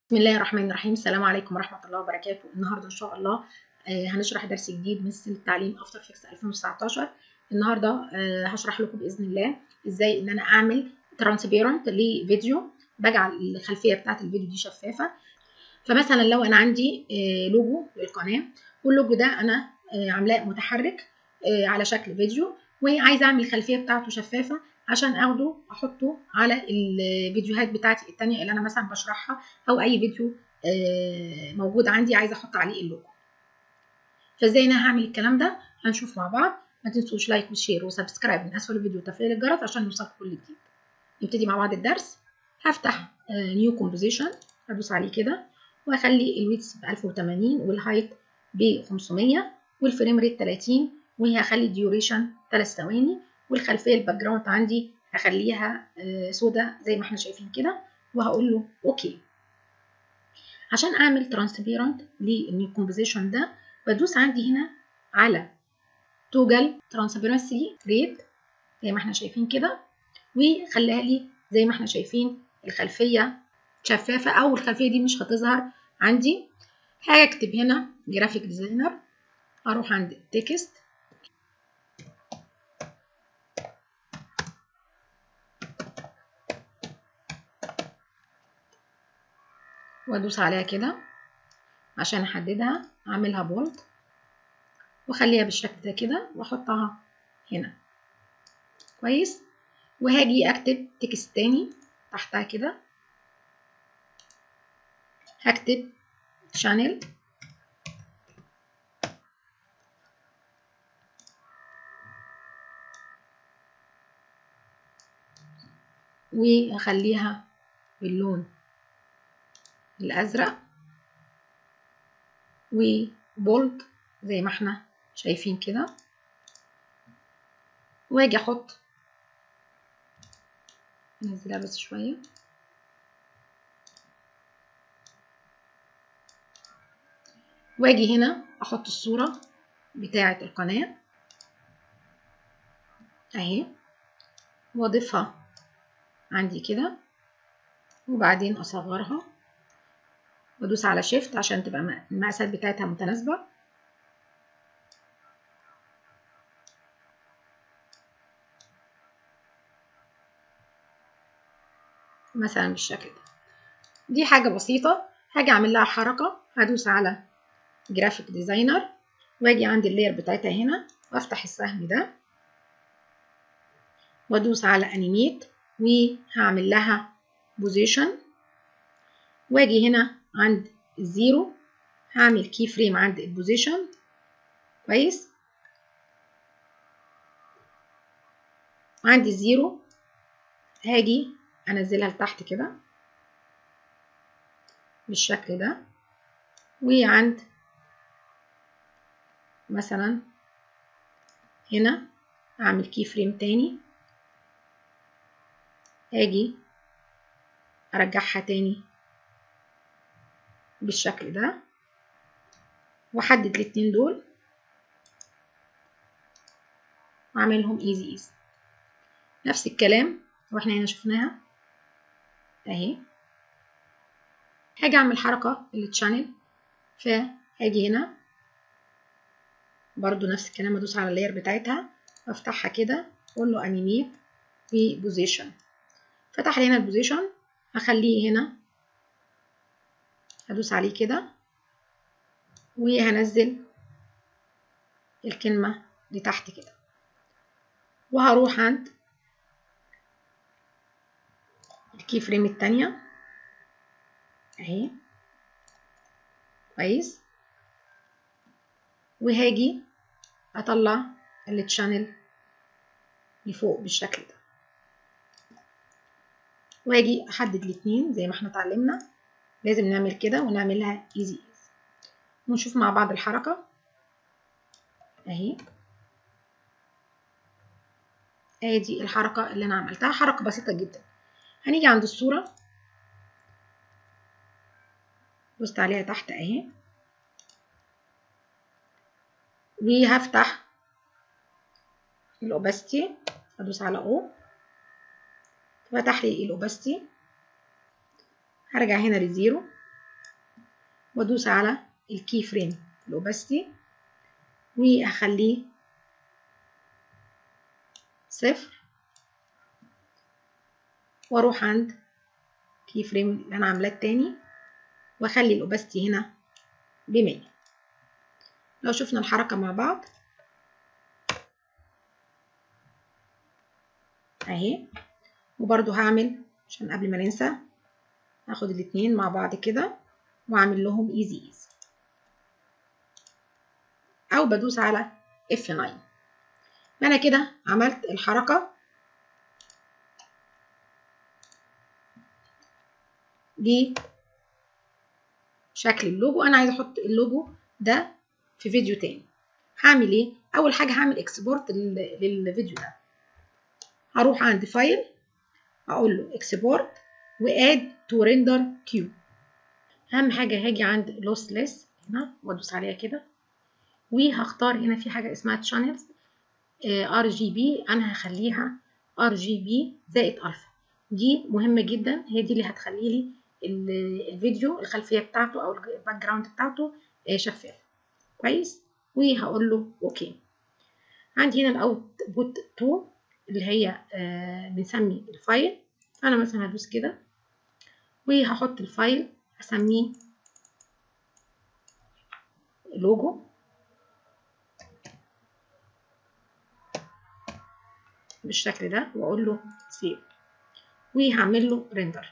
بسم الله الرحمن الرحيم السلام عليكم ورحمة الله وبركاته النهاردة إن شاء الله آه، هنشرح درس جديد مثل التعليم افتر فيكس 2019 النهاردة آه، هشرح لكم بإذن الله إزاي إن أنا أعمل ترانسبيرنت لفيديو بجعل الخلفية بتاعة الفيديو دي شفافة فمثلا لو أنا عندي آه، لوجو للقناة واللوجو ده أنا عاملاه متحرك على شكل فيديو وعايزة أعمل الخلفية بتاعته شفافة عشان اخده احطه على الفيديوهات بتاعتي التانية اللي انا مثلا بشرحها او اي فيديو موجود عندي عايزه احط عليه اللوجو فازاي انا هعمل الكلام ده هنشوف مع بعض ما تنسوش لايك وشير وسبسكرايب من اسفل الفيديو وتفعيل الجرس عشان يوصلكم كل جديد نبتدي مع بعض الدرس هفتح نيو كومبوزيشن هدوس عليه كده واخلي الويتس ب 1080 والهايت ب 500 والفريم ريت 30 وهخلي الديوريشن 3 ثواني والخلفيه الباك جراوند عندي هخليها سودا زي ما احنا شايفين كده وهقول له اوكي عشان اعمل ترانسبيرنت للكومبوزيشن ده بدوس عندي هنا على توجل ترانسبيرنسي ريت زي ما احنا شايفين كده وخليها لي زي ما احنا شايفين الخلفيه شفافه او الخلفيه دي مش هتظهر عندي هكتب هنا جرافيك ديزاينر اروح عند التكست وادوس عليها كده عشان احددها اعملها بولد واخليها بالشكل ده كده واحطها هنا كويس وهاجي اكتب تكست تاني تحتها كده هكتب شانل وهخليها باللون الأزرق وبولد زي ما احنا شايفين كده واجي احط انزلها بس شوية واجي هنا احط الصورة بتاعة القناة اهي واضيفها عندي كده وبعدين اصغرها وادوس على شيفت عشان تبقى المقاسات بتاعتها متناسبة مثلا بالشكل ده دي حاجة بسيطة هاجي اعمل لها حركة هدوس على جرافيك ديزاينر واجي عند اللاير بتاعتها هنا وافتح السهم ده وادوس على انيميت وهعمل لها بوزيشن واجي هنا عند الزيرو هعمل كي فريم عند البوزيشن كويس عند الزيرو هاجي انزلها لتحت كده بالشكل ده وعند مثلا هنا اعمل كي فريم تاني هاجي ارجعها تاني بالشكل ده واحدد الاتنين دول واعملهم ايزي ايزي نفس الكلام واحنا هنا شفناها اهي هاجي اعمل حركة للتشانل فهاجي هنا برضو نفس الكلام ادوس على اللاير بتاعتها وافتحها كده اقول له انيميت ببوزيشن فتح لي هنا البوزيشن هخليه هنا هدوس عليه كده وهنزل الكلمة لتحت كده وهروح عند الكي فريم التانية اهي كويس وهاجي اطلع التشانل لفوق بالشكل ده واجي احدد الاتنين زي ما احنا اتعلمنا لازم نعمل كده ونعملها ايزي ايزي ونشوف مع بعض الحركة اهي ادي الحركة اللي انا عملتها حركة بسيطة جدا هنيجي عند الصورة دوست عليها تحت اهي وهفتح الاوباستي ادوس على او فتح لي الاوباستي هرجع هنا لزيرو وادوس على الكي فريم الاوباستي وهخليه صفر واروح عند كي فريم اللي انا عاملاه التاني واخلي الاوباستي هنا بمية لو شفنا الحركة مع بعض اهي وبرضو هعمل عشان قبل ما ننسى هاخد الاتنين مع بعض كده واعمل لهم ايزي ايزي او بدوس على F9 انا كده عملت الحركة دي شكل اللوجو انا عايزه احط اللوجو ده في فيديو تاني هعمل ايه اول حاجه هعمل اكسبورت للفيديو ده هروح عند فايل اقول له اكسبورت واد تو ريندر كيو اهم حاجه هاجي عند لوسلس هنا وادوس عليها كده وهختار هنا في حاجه اسمها تشانلز ار جي بي انا هخليها ار جي بي زائد الفا دي مهمه جدا هي دي اللي هتخلي لي الفيديو الخلفيه بتاعته او الباك جراوند بتاعته شفاف كويس وهقول له اوكي عندي هنا الاوتبوت 2 اللي هي آه بنسمي الفايل انا مثلا هدوس كده وهحط الفايل هسميه لوجو بالشكل ده واقول له سيف وهعمل له ريندر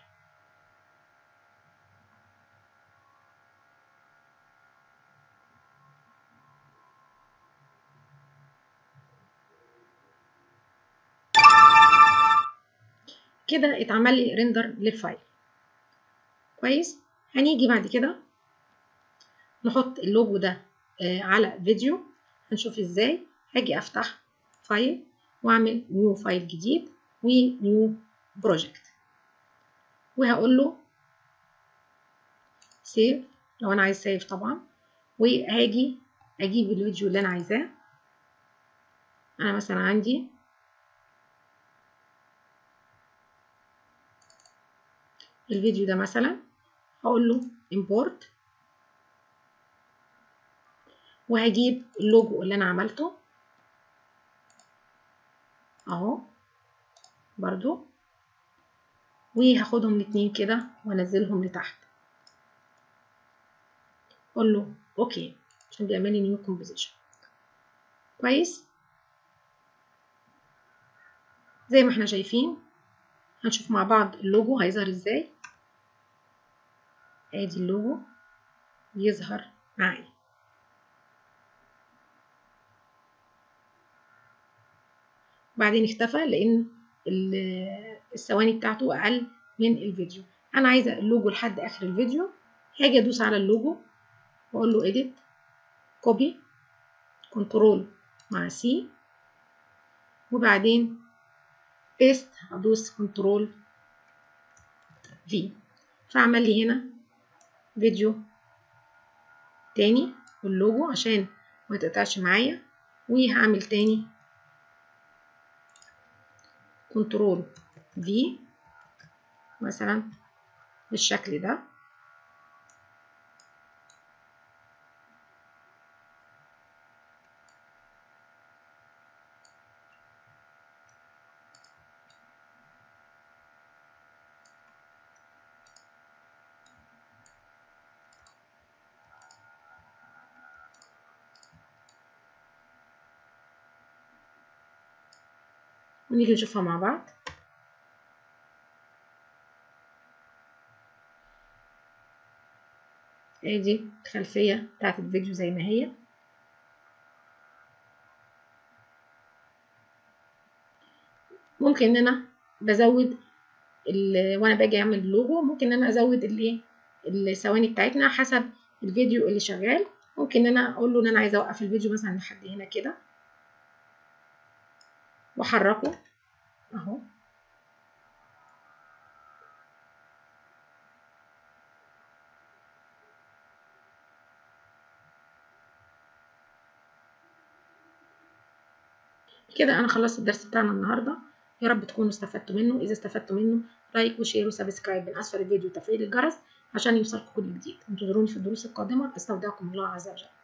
كده اتعمل لي ريندر للفايل كويس هنيجي بعد كده نحط اللوجو ده آه على فيديو هنشوف ازاي هاجي افتح فايل واعمل نيو فايل جديد ونيو بروجكت وهقول له سيف لو انا عايز سيف طبعا وهاجي اجيب الفيديو اللي انا عايزاه انا مثلا عندي الفيديو ده مثلا هقول له import وهجيب اللوجو اللي انا عملته اهو برضو وهاخدهم الاتنين كده وانزلهم لتحت اقول له اوكي عشان بيعمل لي نيو كومبوزيشن كويس زي ما احنا شايفين هنشوف مع بعض اللوجو هيظهر ازاي ادي اللوجو بيظهر معايا بعدين اختفى لان الثواني بتاعته اقل من الفيديو انا عايزه اللوجو لحد اخر الفيديو هاجي ادوس على اللوجو واقول له edit copy كنترول مع سي وبعدين بيست هدوس كنترول في فعمل لي هنا فيديو تاني واللوجو عشان ما تقطعش معايا وهعمل تاني كنترول في مثلا بالشكل ده ونيجي نشوفها مع بعض ادي الخلفية بتاعت الفيديو زي ما هي ممكن ان انا بزود وانا باجي اعمل اللوجو ممكن ان انا ازود الايه الثواني بتاعتنا حسب الفيديو اللي شغال ممكن ان انا اقول له ان انا عايزه اوقف الفيديو مثلا لحد هنا كده واحركه اهو كده انا خلصت الدرس بتاعنا النهارده يا رب تكونوا استفدتوا منه اذا استفدتوا منه لايك وشير وسبسكرايب من اسفل الفيديو وتفعيل الجرس عشان يوصلكم كل جديد انتظروني في الدروس القادمه استودعكم الله عز وجل